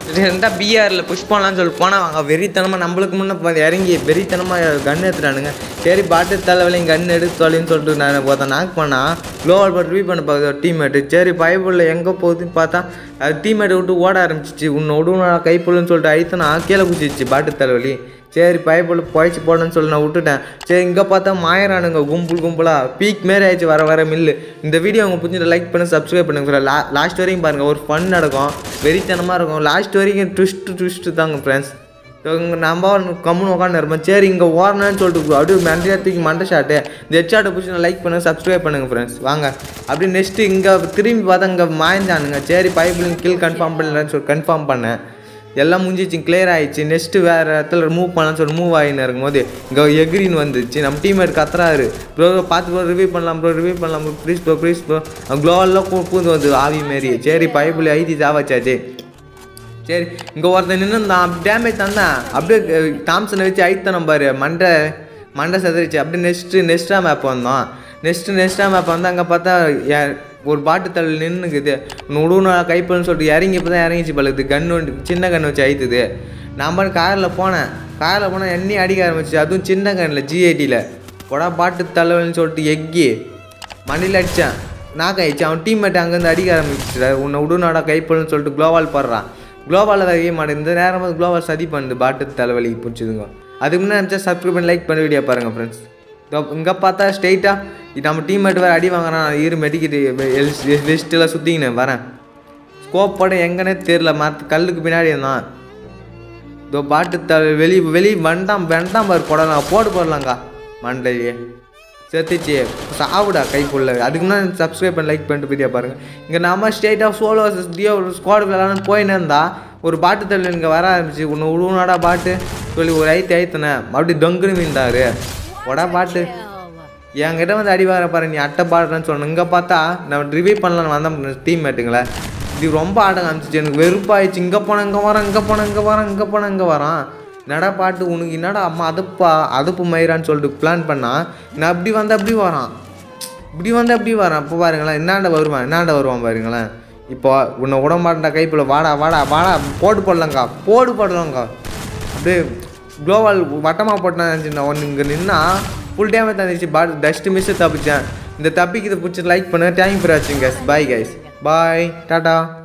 இருந்தால் பிஆரில் புஷ் பண்ணலாம்னு சொல்லி போனால் அவங்க வெறித்தனமாக நம்மளுக்கு முன்னே பாதி இறங்கி வெறித்தனமாக கன் எடுத்துட்டானுங்க சரி பாட்டு தலைவலையும் கன் எடுத்து தொலைன்னு சொல்லிட்டு நான் ஒருத்தன் நாக் பண்ணால் க்ளோவல் போட்டு ரிவ்யூ பண்ண பார்க்குது டீம்மேட்டு சரி பைபிளில் எங்கே போகுதுன்னு பார்த்தா அது டீம்மேட்டை விட்டு ஓட ஆரம்பிச்சிச்சு உன்னை விடுவா கைப்புள்ளுன்னு சொல்லிட்டு அழித்தனா கீழே குச்சிச்சு பாட்டு தலைவலி சரி பைப்பில் புழைச்சி போடணும்னு சொல்லி நான் விட்டுட்டேன் சரி இங்கே பார்த்தா மாயறானுங்க கும்பல் கும்பலாக பீக் மாரி ஆயிடுச்சு வர வர மில்லு இந்த வீடியோ அவங்க புரிஞ்சு லைக் பண்ணி சப்ஸ்கிரைப் பண்ணுங்க லா லாஸ்ட் வரைக்கும் பாருங்கள் ஒரு ஃபன் நடக்கும் வெறித்தனமாக இருக்கும் லாஸ்ட் வரைக்கும் ட்விஸ்ட்டு ட்விஸ்ட்டு தாங்க ஃப்ரெண்ட்ஸ் இங்கே நம்ம கம்முன்னு உட்காந்து இருப்போம் சரி இங்கே ஓடணும்னு சொல்லிட்டு அப்படியே மண்டே தூக்கி மண்டை ஷாட்டு இந்த ஹெட்ஷாட்டை பிடிச்சி லைக் பண்ணுங்க சப்ஸ்கிரைப் பண்ணுங்க ஃப்ரெண்ட்ஸ் வாங்க அப்படியே நெக்ஸ்ட்டு இங்கே திரும்பி பார்த்தா இங்கே மாய்ஞ்சானுங்க சரி பைப்பில் கில் கன்ஃபார்ம் பண்ணலன்னு சொல்லி கன்ஃபார்ம் பண்ணேன் எல்லாம் முடிஞ்சிச்சு கிளியர் ஆயிடுச்சு நெக்ஸ்ட்டு வேறு இடத்துல மூவ் பண்ணலாம்னு சொல்லி மூவ் ஆகின்னு இருக்கும்போது இங்கே எக்ரின்னு வந்துச்சு நம்ம டீம்மேட் கத்துறாரு ப்ரோ பார்த்து ப்ரோ ரிவ்யூ பண்ணலாம் ப்ரோ ரிவ்யூ பண்ணலாம் bro please bro please bro க்ளோவெல்லாம் பூந்து வந்து ஆவி மாரி சரி பைப்பில் ஐதி சாவச்சாச்சு சரி இங்கே ஒருத்தன் நின்று தான் டேமேஜ் தந்தான் அப்படியே அஹ், தாம்சனை வச்சு ஐத்தனம் பாரு மண்டை மண்டை செதறிச்சு அப்படியே நெக்ஸ்ட்டு நெக்ஸ்டா மேப் வந்தோம் நெக்ஸ்ட்டு நெக்ஸ்டா மேப் வந்து அங்கே பார்த்தா யா- ஒரு பாட்டு தள்ளி நின்றுக்குது நுடுனா கைப்பல்னு சொல்லிட்டு இறங்கி இப்போ தான் இறங்கிச்சு பழகுது கன்று சின்ன கன்று வச்சு ஐத்துது நான் பாட்டு காரில் போனேன் காரில் போனால் எண்ணெய் அடிக்க ஆரம்பிச்சு அதுவும் சின்ன கண்ணில் ஜிஐடியில் போடா பாட்டு தலைவலின்னு சொல்லிட்டு எக்கி மண்டியில் அடித்தான் நாக் ஆயிடுச்சு அவன் டீம்மேட் அங்கேருந்து அடிக்க ஆரம்பிச்சிட்டு உன்னை விடுனாடா கைப்பல்னு சொல்லிட்டு குளோவால் போடுறான் குளோவாலில் வைக்க மாட்டேன் இந்த நேரம் வந்து குளோவால் சதி பண்ணுது பாட்டு தலைவலி பிடிச்சதுங்க அதுக்கு முன்னாடி நினச்சா சப்ஸ்கிரைப் பண்ணி லைக் பண்ணி வீடியோ பாருங்கள் ஃப்ரெண்ட்ஸ் இங்கே பார்த்தா ஸ்ட்ரெயிட்டாக நம்ம டீம்மேட் வேறு அடி வாங்குறான் இரு மெடிக்கிட்டு வெஸ்ட்டில் சுற்றிக்கினேன் வரேன் ஸ்கோப் போட எங்கன்னே தெரில மற்ற கல்லுக்கு பின்னாடி இருந்தான் இதோ பாட்டு த வெளி வெளி வண்டாம் வேண்டாம் பாரு போடலாம் போடு போடலாங்க்கா மண்டையே செத்துச்சு சாவுடா கைக்குள்ள அதுக்கு முன்னாடி சப்ஸ்கிரைப் பண்ணி லைக் பண்ணிட்டு வீடியோ பாருங்கள் இங்கே நம்ம state of solo duo squad விளாட்னு போயின்னு இருந்தா ஒரு பாட்டு தள்ளி இங்கே வர ஆரம்பிச்சு ஒன்று விடுவனாடா பாட்டு சொல்லி ஒரு ஐத்து ஐத்துனேன் மறுபடியும் டொங்குன்னு மீண்டாரு உடா பாட்டு என்கிட்ட வந்து அடி வாங்குற பாரு நீ அட்டை பாடுறேன்னு சொன்ன இங்கே பார்த்தா நான் ரிவ்யூ பண்ணலான்னு வந்தேன் டீம் மேட்டுங்களே இது ரொம்ப ஆட காமிச்சிச்சு எனக்கு வெறுப்பாயிடுச்சு இங்கே போனேன் இங்கே வரேன் இங்கே போனேன் இங்கே வரேன் இங்கே போனேன் இங்கே வரான் என்னடா பாட்டு உனக்கு என்னடா அம்மா அதுப்பா அதுப்பு மயிரான்னு சொல்லிட்டு பிளான் பண்ணா நான் அப்படி வந்து அப்படி வரான் இப்படி வந்து அப்படி வரான் இப்போ பாருங்களேன் என்னாண்ட வருவான் என்னாண்ட வருவான் பாருங்களேன் இப்போ உன்னை விட மாட்டேன்டா கைப்பில் வாடா வாடா வாடா போடு போடலங்க்கா போடு போடலங்க்கா அப்படியே குளோவால் வட்டமாக போட்டேன் நினச்சிருந்தேன் ஒன்று இங்கே நின்னா ஃபுல் டேமேஜ் தந்துச்சு பாட் டஸ்ட் மிஸ்ஸு தப்பிச்சேன் இந்த தப்பிக்கு இதை பிடிச்சி லைக் பண்ணுங்கள் தேங்க் ஃபார் வாட்சிங் guys bye guys bye tata